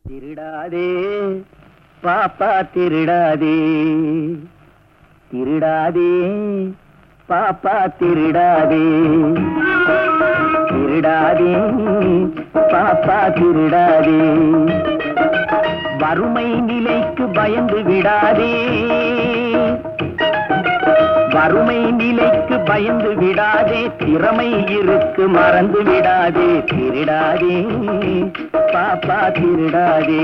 திருடாதே பாப்பா திருடாதே திருடாதே பாப்பா திருடாதே திருடாதே பாப்பா திருடாதே வறுமை நிலைக்கு பயந்து விடாதே வறுமை நிலைக்கு பயந்து விடாதே திறமை இருக்கு மறந்து விடாதே திருடாதே பாப்பா திருடாதே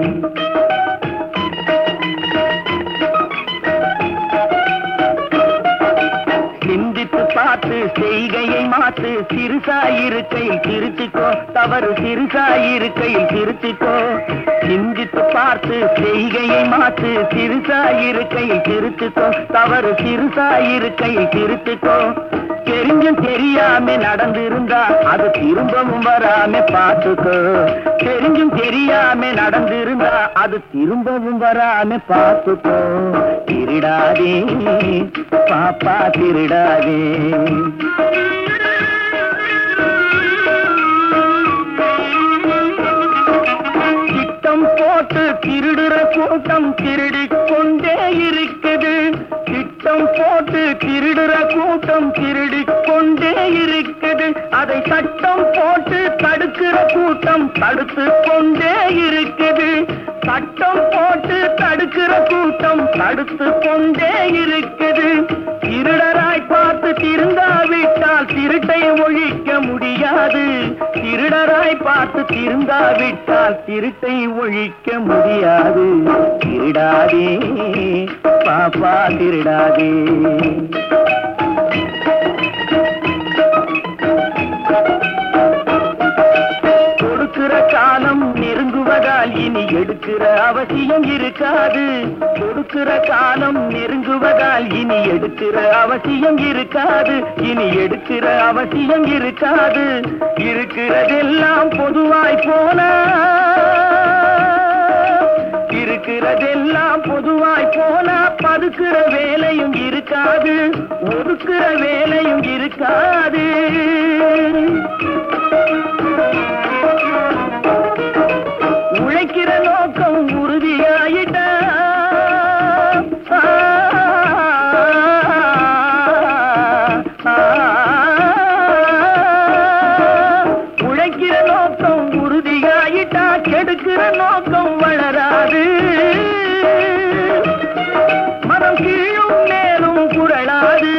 சிந்தித்து பார்த்து செய்கையை மாத்து சிறுசாயிருக்கையில் திருத்திக்கோ தவறு சிறுசாயிருக்கையில் திருத்திக்கோ சிந்தித்து பார்த்து செய்கையை மாத்து சிறுசாயிருக்கையில் திருத்திக்கோ தவறு சிறுசாயிருக்கையில் திருத்திக்கோ தெரிஞ்சும் தெரியாம நடந்திருந்தா அது திரும்பவும் வராம பார்த்துக்கோ தெரிஞ்சும் தெரியாம நடந்திருந்தா அது திரும்பவும் வராம பார்த்துக்கோ திருடாதே பாப்பா திருடாதே திட்டம் போட்டு திருடுற கூட்டம் திருடிக் கொண்டே இருக்குது திட்டம் போட்டு திருடுற கூட்டம் திருடிக் கொண்டே இருக்குது அதை சட்டம் போட்டு தடுக்கிற கூட்டம் தடுத்து கொண்டே இருக்குது சட்டம் போட்டு தடுக்கிற கூட்டம் தடுத்து கொண்டே இருக்குது திருடராய் பார்த்து திருந்தாவிட்டால் திருட்டை ஒழிக்க முடியாது திருடராய் பார்த்து திருந்தாவிட்டால் திருட்டை ஒழிக்க முடியாது திருடாதே பாப்பா திருடாதே கொடுக்கிற காலம் நெருங்குவதால் இனி எடுக்கிற அவசியம் இருக்காது கொடுக்கிற காலம் நெருங்குவதால் இனி எடுக்கிற அவசியம் இருக்காது இனி எடுக்கிற அவசியம் இருக்காது இருக்கிறதெல்லாம் பொதுவாய் போன இருக்கிறதெல்லாம் பொதுவாய் போனா பதுக்கிற வேலையும் இருக்காது ஒதுக்குற வேலையும் இருக்காது உழைக்கிற நோக்கம் உறுதியாயிட்ட உழைக்கிற நோக்கம் உறுதியாயிட்டா கெடுக்கிற நோக்கம் வளராது மனம் கீழும் மேலும் குரலாது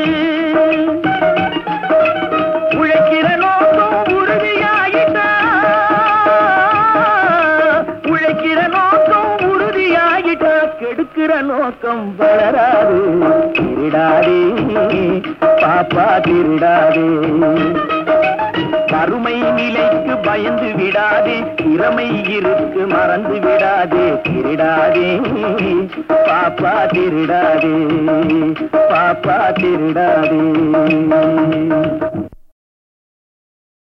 உழைக்கிற நோக்கம் உறுதியாயிட்டா உழைக்கிற நோக்கம் உறுதியாயிட்டா கெடுக்கிற நோக்கம் வளராது திருடாதே பாப்பா திருடாதே வறுமை நிலைக்கு பயந்து விடாதே திறமை இருக்கு மறந்து விடாதே திருடாதே பாப்பா திருடாதே பாப்பா திருடாதே